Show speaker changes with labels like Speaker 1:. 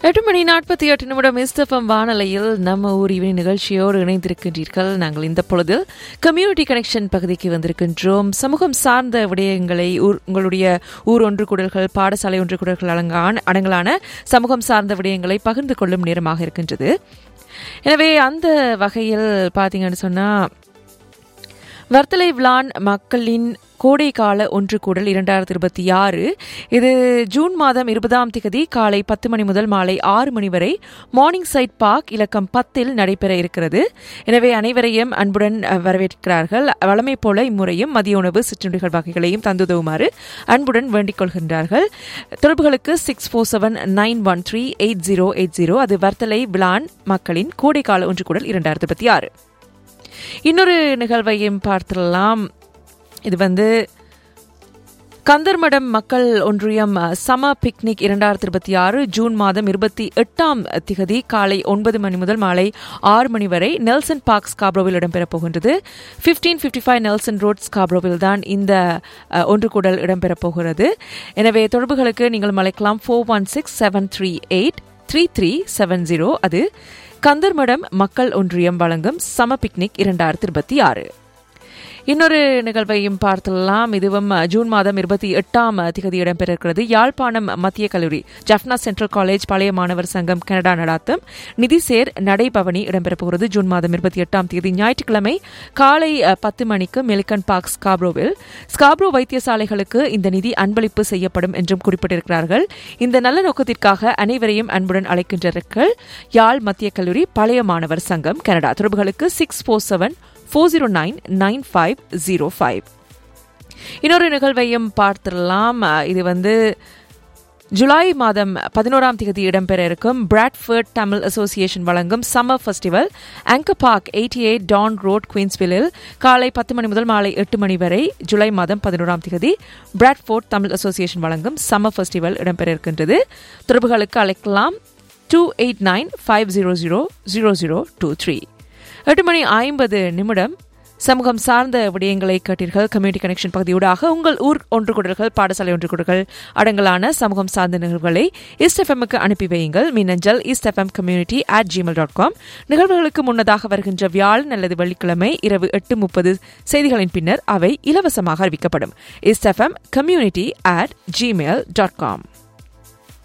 Speaker 1: எட்டு மணி நாற்பத்தி எட்டு நிமிடம் இஸ்தஃபம் வானொலியில் நம்ம ஊர் இவனி நிகழ்ச்சியோடு இணைந்திருக்கின்றீர்கள் நாங்கள் இந்த பொழுதில் கம்யூனிட்டி கனெக்ஷன் பகுதிக்கு வந்திருக்கின்றோம் சமூகம் சார்ந்த விடயங்களை ஊர் உங்களுடைய ஊர் ஒன்று கூடல்கள் பாடசாலை ஒன்று கூடல்கள் அடங்கான அடங்கலான சமூகம் சார்ந்த விடயங்களை பகிர்ந்து கொள்ளும் நேரமாக இருக்கின்றது எனவே அந்த வகையில் பார்த்தீங்கன்னு சொன்னால் வர்த்தலை விளான் மக்களின் கோடைக்கால ஒன்று கூடல் இரண்டாயிரத்தி இருபத்தி ஆறு இது ஜூன் மாதம் இருபதாம் திகதி காலை பத்து மணி முதல் மாலை ஆறு மணி வரை மார்னிங் சைட் பார்க் இலக்கம் பத்தில் நடைபெற இருக்கிறது எனவே அனைவரையும் அன்புடன் வரவேற்கிறார்கள் வளமை போல இம்முறையும் மதிய உணவு சிற்றுண்டிகள் வகைகளையும் தந்துதவுமாறு அன்புடன் வேண்டிக் கொள்கின்றார்கள் தொடர்புகளுக்கு six four seven nine one three eight zero eight zero அது வர்த்தலை விளான் மக்களின் கோடைக்கால ஒன்று கூடல் இரண்டாயிரத்தி இருபத்தி ஆறு இன்னொரு நிகழ்வையும் பார்த்துடலாம் இது வந்து கந்தர்மடம் மக்கள் ஒன்றியம் சம பிக்னிக் இரண்டாயிரத்தி இருபத்தி ஆறு ஜூன் மாதம் இருபத்தி எட்டாம் திகதி காலை ஒன்பது மணி முதல் மாலை ஆறு மணி வரை நெல்சன் பார்க் ஸ்காப்ரோவில் இடம்பெறப் போகின்றது fifteen fifty five Nelson road ஸ்காப்ரோவில் தான் இந்த ஒன்று கூடல் இடம்பெறப் போகிறது எனவே தொடர்புகளுக்கு நீங்கள் அழைக்கலாம் four one six seven three eight three three seven zero அது கந்தர்மடம் மக்கள் ஒன்றியம் வழங்கும் சம பிக்னிக் இரண்டாயிரத்தி இருபத்தி ஆறு இன்னொரு நிகழ்வையும் பார்த்துடலாம் இதுவும் ஜூன் மாதம் இருபத்தி எட்டாம் திகதி இடம்பெறுகிறது யாழ்ப்பாணம் மத்திய கல்லூரி ஜப்னா சென்ட்ரல் காலேஜ் பழைய மாணவர் சங்கம் கனடா நடாத்தும் நிதிசேர் நடைபவனி இடம்பெறப்போகிறது ஜூன் மாதம் இருபத்தி எட்டாம் தேதி ஞாயிற்றுக்கிழமை காலை பத்து மணிக்கு மெலிகன் பார்க் ஸ்காப்ரோவில் ஸ்காப்ரோ வைத்தியசாலைகளுக்கு இந்த நிதி அன்பளிப்பு செய்யப்படும் என்றும் குறிப்பிட்டிருக்கிறார்கள் இந்த நல்ல நோக்கத்திற்காக அனைவரையும் அன்புடன் அழைக்கின்றார்கள் யாழ் மத்திய கல்லூரி பழைய மாணவர் சங்கம் கனடா தொடர்புகளுக்கு six four seven four zero nine nine five zero five இன்னொரு நிகழ்வையும் பார்த்துடலாம் இது வந்து ஜூலை மாதம் பதினோராம் தேதி இடம்பெற இருக்கும் பிராட்ஃபர்ட் தமிழ் அசோசியேஷன் வழங்கும் summer festival Anchor park eighty eight Don road குயின்ஸ்வில்லில் காலை பத்து மணி முதல் மாலை எட்டு மணி வரை ஜூலை மாதம் பதினோராம் தேதி பிராட்ஃபோர்ட் தமிழ் அசோசியேஷன் வழங்கும் சம்மர் ஃபெஸ்டிவல் இடம்பெற இருக்கின்றது தொடர்புகளுக்கு அழைக்கலாம் two eight nine five zero zero zero zero two three எட்டு மணி ஐம்பது நிமிடம் சமூகம் சார்ந்த விடயங்களை கேட்டீர்கள் கம்யூனிட்டி கனெக்ஷன் பகுதியூடாக உங்கள் ஊர் ஒன்று குடல்கள் பாடசாலை ஒன்று குடல்கள் அடங்கலான சமூகம் சார்ந்த நிகழ்வுகளை ஈஸ்ட் எஃப்எம்முக்கு அனுப்பி வையுங்கள் மின்னஞ்சல் East FM community at Gmail dot com நிகழ்வுகளுக்கு முன்னதாக வருகின்ற வியாழன் அல்லது வெள்ளிக்கிழமை இரவு எட்டு முப்பது செய்திகளின் பின்னர் அவை இலவசமாக அறிவிக்கப்படும் East FM community at Gmail dot com